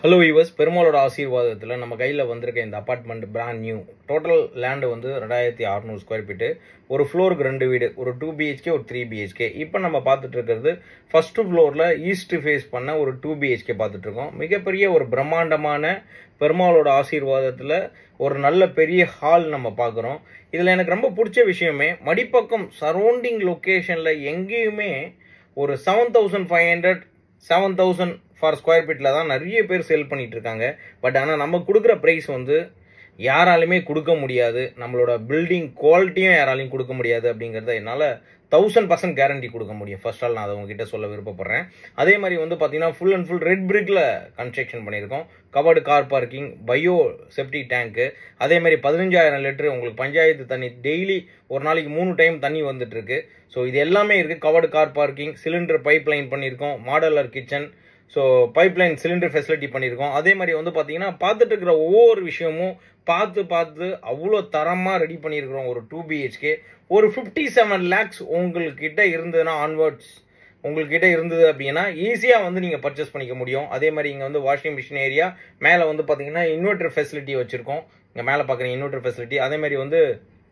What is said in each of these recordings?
hello viewers பெருமாளோட ஆசீர்வாதத்தில் நம்ம கையில் வந்திருக்க இந்த apartment brand new total land வந்து ரெண்டாயிரத்தி அறநூறு ஸ்கொயர் ஃபீட்டு ஒரு ஃப்ளோருக்கு ரெண்டு வீடு ஒரு டூ பிஹெச்கே ஒரு த்ரீ பிஹெச்கே இப்போ நம்ம பார்த்துட்டு இருக்கிறது ஃபஸ்ட்டு ஃப்ளோரில் ஈஸ்ட் ஃபேஸ் பண்ண ஒரு டூ பிஹெச்கே பார்த்துட்டு இருக்கோம் மிகப்பெரிய ஒரு பிரம்மாண்டமான பெருமாளோட ஆசீர்வாதத்தில் ஒரு நல்ல பெரிய ஹால் நம்ம பார்க்குறோம் இதில் எனக்கு ரொம்ப பிடிச்ச விஷயமே மடிப்பக்கம் சரௌண்டிங் லொக்கேஷனில் எங்கேயுமே ஒரு seven thousand five hundred seven thousand for square ஃபீட்டில் தான் நிறைய பேர் சேல் பண்ணிட்டு இருக்காங்க பட் ஆனால் நம்ம கொடுக்குற ப்ரைஸ் வந்து யாராலுமே கொடுக்க முடியாது நம்மளோட பில்டிங் குவாலிட்டியும் யாராலையும் கொடுக்க முடியாது அப்படிங்கிறத என்னால் தௌசண்ட் பர்சன்ட் கேரண்டி கொடுக்க முடியும் ஃபர்ஸ்ட் ஆல் நான் அதை உங்ககிட்ட சொல்ல விருப்பப்படுறேன் அதே மாதிரி வந்து பார்த்தீங்கன்னா ஃபுல் அண்ட் ஃபுல் ரெட் பிரிக்கில் கன்ஸ்ட்ரக்ஷன் பண்ணியிருக்கோம் covered car parking bio septic டேங்க்கு அதே மாதிரி பதினஞ்சாயிரம் லிட்டரு உங்களுக்கு பஞ்சாயத்து தண்ணி டெய்லி ஒரு நாளைக்கு மூணு டைம் தண்ணி வந்துட்டு இருக்கு ஸோ இது எல்லாமே இருக்குது covered car parking cylinder pipe line பண்ணியிருக்கோம் modular kitchen so pipeline cylinder facility பண்ணியிருக்கோம் அதே மாதிரி வந்து பார்த்தீங்கன்னா பார்த்துட்டு இருக்கிற ஒவ்வொரு விஷயமும் பார்த்து பார்த்து அவ்வளோ தரமாக ரெடி பண்ணியிருக்கிறோம் ஒரு டூ பிஹெச்கே ஒரு ஃபிஃப்டி செவன் லேக்ஸ் உங்கள்கிட்ட இருந்ததுன்னா ஆன்வர்ட்ஸ் உங்கள்கிட்ட இருந்தது அப்படின்னா ஈஸியாக வந்து நீங்கள் பர்ச்சேஸ் பண்ணிக்க முடியும் அதே மாதிரி இங்கே வந்து வாஷிங் மிஷின் ஏரியா மேலே வந்து பார்த்தீங்கன்னா இன்வெர்டர் ஃபெசிலிட்டி வச்சுருக்கோம் இங்கே மேலே பார்க்குறீங்க இன்வெர்டர் ஃபெசிலிட்டி அதே மாதிரி வந்து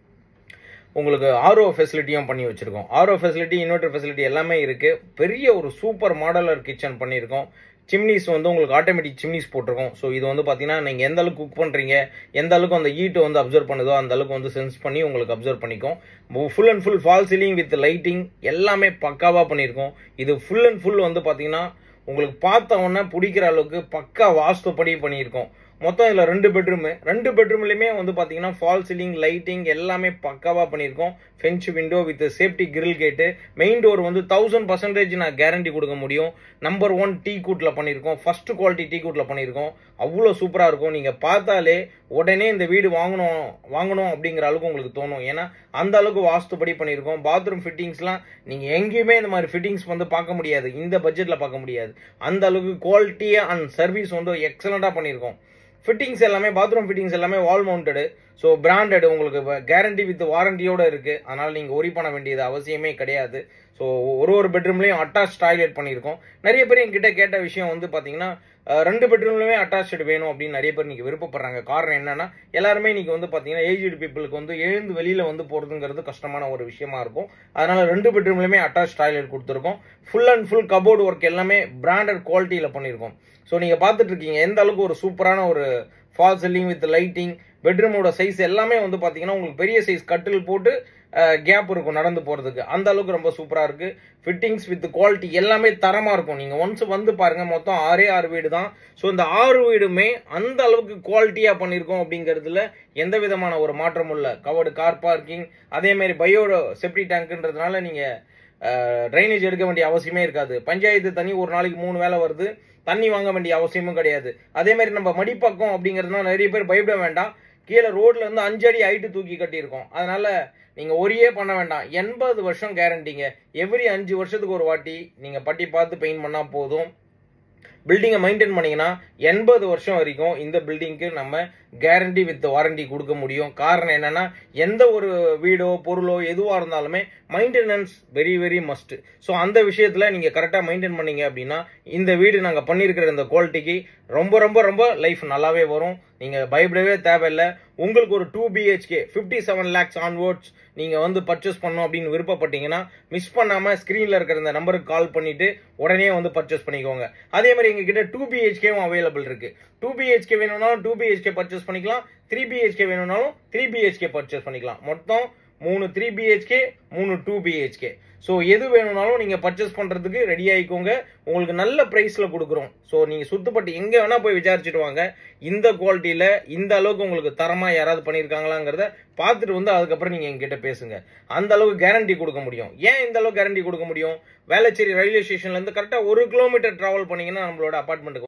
உங்களுக்கு ஆர்ஓ ஃபெசிலிட்டியும் பண்ணி வச்சுருக்கோம் ஆர்ஓ ஃபெசிலிட்டி இன்வெர்டர் ஃபெசிலிட்டி எல்லாமே இருக்குது பெரிய ஒரு சூப்பர் மாடலர் கிச்சன் பண்ணியிருக்கோம் சிம்னிஸ் வந்து உங்களுக்கு ஆட்டோமேட்டிக் சிம்னிஸ் போட்டிருக்கோம் ஸோ இது வந்து பார்த்தீங்கன்னா நீங்கள் எந்த அளவுக்கு குக் பண்ணுறீங்க எந்த அளவுக்கு அந்த ஹீட்டை வந்து அப்சர்வ் பண்ணுதோ அந்த அளவுக்கு வந்து சென்ஸ் பண்ணி உங்களுக்கு அப்சர்வ் பண்ணிக்கும் full and full fall ceiling with lighting எல்லாமே பக்காவாக பண்ணியிருக்கோம் இது ஃபுல் அண்ட் ஃபுல் வந்து பார்த்தீங்கன்னா உங்களுக்கு பார்த்த உடனே பிடிக்கிற அளவுக்கு பக்கா வாஸ்துப்படி பண்ணியிருக்கோம் மொத்தம் இதில் ரெண்டு பெட்ரூமு ரெண்டு பெட்ரூம்லையுமே வந்து பார்த்தீங்கன்னா ஃபால் சீலிங் லைட்டிங் எல்லாமே பக்காவாக பண்ணியிருக்கோம் French window with safety grill gate main door வந்து தௌசண்ட் பர்சன்டேஜ் நான் கேரண்டி கொடுக்க முடியும் நம்பர் ஒன் டீ கூட்டில் பண்ணியிருக்கோம் ஃபர்ஸ்ட் குவாலிட்டி டீ கூட்டில் பண்ணியிருக்கோம் அவ்வளோ சூப்பராக இருக்கும் நீங்கள் பார்த்தாலே உடனே இந்த வீடு வாங்கணும் வாங்கணும் அப்படிங்கிற அளவுக்கு உங்களுக்கு தோணும் ஏன்னா அந்த அளவுக்கு வாஸ்துபடி பண்ணியிருக்கோம் பாத்ரூம் ஃபிட்டிங்ஸ்லாம் நீங்கள் எங்கேயுமே இந்த மாதிரி ஃபிட்டிங்ஸ் வந்து பார்க்க முடியாது இந்த பட்ஜெட்டில் பார்க்க முடியாது அந்த அளவுக்கு குவாலிட்டியாக அண்ட் சர்வீஸ் வந்து எக்ஸலண்ட்டாக பண்ணியிருக்கோம் ஃபிட்டிங்ஸ் எல்லாமே பாத்ரூம் ஃபிட்டிங்ஸ் எல்லாமே வால் மவுண்டடு ஸோ பிராண்டட் உங்களுக்கு கேரண்டி வித் வாரண்டியோட இருக்குது அதனால் நீங்கள் ஒரி பண்ண வேண்டியது அவசியமே கிடையாது ஸோ ஒரு ஒரு பெட்ரூம்லேயும் அட்டாச் டாய்லெட் பண்ணியிருக்கோம் நிறைய பேர் என்கிட்ட கேட்ட விஷயம் வந்து பார்த்தீங்கன்னா ரெண்டு பெட்ரூம்லுமே அட்டாச்சு வேணும் அப்படின்னு நிறைய பேர் நீங்கள் விருப்பப்படுறாங்க காரணம் என்னன்னா எல்லாருமே இன்னைக்கு வந்து பார்த்தீங்கன்னா ஏஜ்டு பீப்புளுக்கு வந்து எழுந்து வெளியில் வந்து போகிறதுங்கிறது கஷ்டமான ஒரு விஷயமா இருக்கும் அதனால ரெண்டு பெட்ரூம்லையுமே அட்டாச் டாய்லெட் கொடுத்துருக்கோம் full and full cupboard work எல்லாமே பிராண்டட் குவாலிட்டியில் பண்ணியிருக்கோம் ஸோ நீங்கள் பார்த்துட்டு இருக்கீங்க எந்த அளவுக்கு ஒரு சூப்பரான ஒரு ஃபால் செல்லிங் வித் லைட்டிங் பெட்ரூமோட சைஸ் எல்லாமே வந்து பார்த்தீங்கன்னா உங்களுக்கு பெரிய சைஸ் கட்டில் போட்டு கேப் இருக்கும் நடந்து போகிறதுக்கு அந்த அளவுக்கு ரொம்ப சூப்பராக இருக்குது ஃபிட்டிங்ஸ் வித் குவாலிட்டி எல்லாமே தரமாக இருக்கும் நீங்கள் ஒன்ஸ் வந்து பாருங்கள் மொத்தம் ஆறே ஆறு வீடு தான் ஸோ இந்த ஆறு வீடுமே அந்த அளவுக்கு குவாலிட்டியாக பண்ணியிருக்கோம் அப்படிங்கிறதுல எந்த விதமான ஒரு மாற்றமும் இல்லை கவர்டு கார் பார்க்கிங் அதேமாரி பயோ செப்டி டேங்க்ன்றதுனால நீங்கள் ட்ரைனேஜ் எடுக்க வேண்டிய அவசியமே இருக்காது பஞ்சாயத்து தண்ணி ஒரு நாளைக்கு மூணு வேலை வருது தண்ணி வாங்க வேண்டிய அவசியமும் கிடையாது அதே மாதிரி நம்ம மடிப்பக்கம் அப்படிங்கிறதுனால நிறைய பேர் பயப்பட வேண்டாம் கீழே ரோட்ல இருந்து அஞ்சு அடி ஹைட்டு தூக்கி கட்டியிருக்கோம் அதனால நீங்க ஒரே பண்ண வேண்டாம் எண்பது வருஷம் கேரண்டிங்க எவ்ரி அஞ்சு வருஷத்துக்கு ஒரு வாட்டி நீங்க பட்டி பார்த்து பெயிண்ட் பண்ணா போதும் பில்டிங்கை மெயின்டைன் பண்ணிங்கன்னா எண்பது வருஷம் வரைக்கும் இந்த பில்டிங்க்கு நம்ம கேரண்டி வித் வாரண்டி கொடுக்க முடியும் காரணம் என்னன்னா எந்த ஒரு வீடோ பொருளோ எதுவாக இருந்தாலுமே maintenance very very must so அந்த விஷயத்தில் நீங்கள் கரெக்டாக மெயின்டைன் பண்ணீங்க அப்படின்னா இந்த வீடு நாங்கள் பண்ணியிருக்கிற இந்த குவாலிட்டிக்கு ரொம்ப ரொம்ப ரொம்ப லைஃப் நல்லாவே வரும் நீங்கள் பயப்படவே தேவையில்லை உங்களுக்கு ஒரு two BHK fifty seven lakhs onwards நீங்கள் வந்து பர்ச்சேஸ் பண்ணணும் அப்படின்னு விருப்பப்பட்டீங்கன்னா மிஸ் பண்ணாமல் ஸ்க்ரீனில் இருக்கிற இந்த நம்பருக்கு கால் பண்ணிவிட்டு உடனே வந்து பர்ச்சேஸ் பண்ணிக்கோங்க அதே மாதிரி எங்ககிட்ட டூ பிஹெச்கேவும் அவைலபிள் இருக்குது டூ பிஹெச்கே வேணும்னாலும் டூ பிஹெச்கே பர்ச்சேஸ் பண்ணிக்கலாம் த்ரீ பிஹெச்கே வேணும்னாலும் த்ரீ பிஹெச்கே பர்ச்சேஸ் பண்ணிக்கலாம் மொத்தம் மூணு த்ரீ பிஹெச்கே மூணு டூ பிஹெச்கே ஸோ எது வேணும்னாலும் நீங்கள் பர்ச்சேஸ் பண்ணுறதுக்கு ரெடி ஆகிக்கோங்க உங்களுக்கு நல்ல ப்ரைஸில் கொடுக்குறோம் ஸோ நீங்கள் சுத்தப்பட்டு எங்கே வேணால் போய் விசாரிச்சுட்டு வாங்க இந்த குவாலிட்டியில் இந்த அளவுக்கு உங்களுக்கு தரமாக யாராவது பண்ணியிருக்காங்களாங்கிறத பார்த்துட்டு வந்து அதுக்கப்புறம் நீங்கள் எங்கிட்ட பேசுங்க அந்த அளவுக்கு கேரண்டி கொடுக்க முடியும் ஏன் இந்த அளவுக்கு கேரண்டி கொடுக்க முடியும் வேளச்சேரி ரயில்வே ஸ்டேஷன்லேருந்து கரெக்டாக ஒரு கிலோமீட்டர் ட்ராவல் பண்ணிங்கன்னா நம்மளோட அப்பார்ட்மெண்ட்டுக்கு